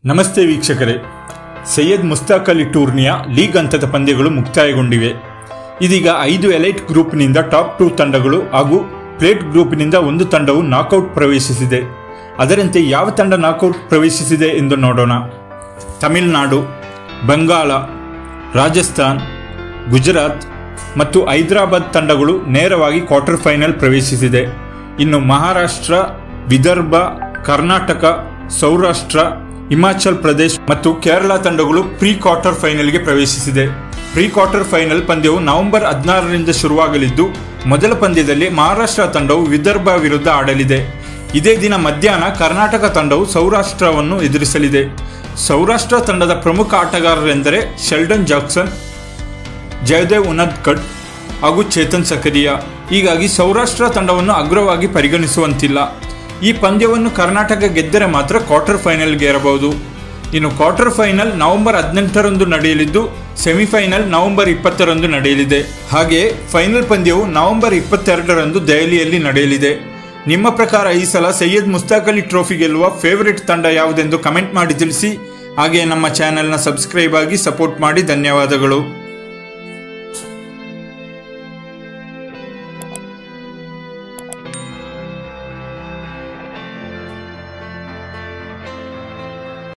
ನಮಸ್ತೆ ವೀಕ್ಷಕರೇ ಸೈಯದ್ ಮುಸ್ತಾಕ್ ಅಲಿ ಟೂರ್ನಿಯ ಲೀಗ್ ಹಂತದ ಪಂದ್ಯಗಳು ಮುಕ್ತಾಯಗೊಂಡಿವೆ ಇದೀಗ ಐದು ಎಲೈಟ್ ಗ್ರೂಪ್ನಿಂದ ಟಾಪ್ ಟೂ ತಂಡಗಳು ಹಾಗೂ ಪ್ಲೇಟ್ ಗ್ರೂಪ್ನಿಂದ ಒಂದು ತಂಡವು ನಾಕೌಟ್ ಪ್ರವೇಶಿಸಿದೆ ಅದರಂತೆ ಯಾವ ತಂಡ ನಾಕೌಟ್ ಪ್ರವೇಶಿಸಿದೆ ಎಂದು ನೋಡೋಣ ತಮಿಳುನಾಡು ಬಂಗಾಳ ರಾಜಸ್ಥಾನ್ ಗುಜರಾತ್ ಮತ್ತು ಹೈದರಾಬಾದ್ ತಂಡಗಳು ನೇರವಾಗಿ ಕ್ವಾರ್ಟರ್ ಫೈನಲ್ ಪ್ರವೇಶಿಸಿದೆ ಇನ್ನು ಮಹಾರಾಷ್ಟ್ರ ವಿದರ್ಭ ಕರ್ನಾಟಕ ಸೌರಾಷ್ಟ್ರ ಹಿಮಾಚಲ್ ಪ್ರದೇಶ್ ಮತ್ತು ಕೇರಳ ತಂಡಗಳು ಪ್ರೀ ಕ್ವಾರ್ಟರ್ ಫೈನಲ್ಗೆ ಪ್ರವೇಶಿಸಿದೆ ಪ್ರೀ ಕ್ವಾರ್ಟರ್ ಫೈನಲ್ ಪಂದ್ಯವು ನವೆಂಬರ್ ಹದಿನಾರರಿಂದ ಶುರುವಾಗಲಿದ್ದು ಮೊದಲ ಪಂದ್ಯದಲ್ಲಿ ಮಹಾರಾಷ್ಟ್ರ ತಂಡವು ವಿದರ್ಭ ವಿರುದ್ಧ ಆಡಲಿದೆ ಇದೇ ದಿನ ಮಧ್ಯಾಹ್ನ ಕರ್ನಾಟಕ ತಂಡವು ಸೌರಾಷ್ಟ್ರವನ್ನು ಎದುರಿಸಲಿದೆ ಸೌರಾಷ್ಟ್ರ ತಂಡದ ಪ್ರಮುಖ ಆಟಗಾರರೆಂದರೆ ಶೆಲ್ಡನ್ ಜಾಕ್ಸನ್ ಜಯದೇವ್ ಉನದ್ಕಟ್ ಹಾಗೂ ಚೇತನ್ ಸಕರಿಯಾ ಹೀಗಾಗಿ ಸೌರಾಷ್ಟ್ರ ತಂಡವನ್ನು ಅಗ್ರವಾಗಿ ಪರಿಗಣಿಸುವಂತಿಲ್ಲ ಈ ಪಂದ್ಯವನ್ನು ಕರ್ನಾಟಕ ಗೆದ್ದರೆ ಮಾತ್ರ ಕ್ವಾರ್ಟರ್ ಫೈನಲ್ಗೆ ಏರಬಹುದು ಇನ್ನು ಕ್ವಾರ್ಟರ್ ಫೈನಲ್ ನವೆಂಬರ್ ಹದಿನೆಂಟರಂದು ನಡೆಯಲಿದ್ದು ಸೆಮಿಫೈನಲ್ ನವೆಂಬರ್ ಇಪ್ಪತ್ತರಂದು ನಡೆಯಲಿದೆ ಹಾಗೆಯೇ ಫೈನಲ್ ಪಂದ್ಯವು ನವೆಂಬರ್ ಇಪ್ಪತ್ತೆರಡರಂದು ದೆಹಲಿಯಲ್ಲಿ ನಡೆಯಲಿದೆ ನಿಮ್ಮ ಪ್ರಕಾರ ಈ ಸಲ ಸೈಯದ್ ಮುಸ್ತಾಕ್ ಅಲಿ ಟ್ರೋಫಿ ಗೆಲ್ಲುವ ಫೇವರಿಟ್ ತಂಡ ಯಾವುದೆಂದು ಕಮೆಂಟ್ ಮಾಡಿ ತಿಳಿಸಿ ಹಾಗೆಯೇ ನಮ್ಮ ಚಾನೆಲ್ನ ಸಬ್ಸ್ಕ್ರೈಬ್ ಆಗಿ ಸಪೋರ್ಟ್ ಮಾಡಿ ಧನ್ಯವಾದಗಳು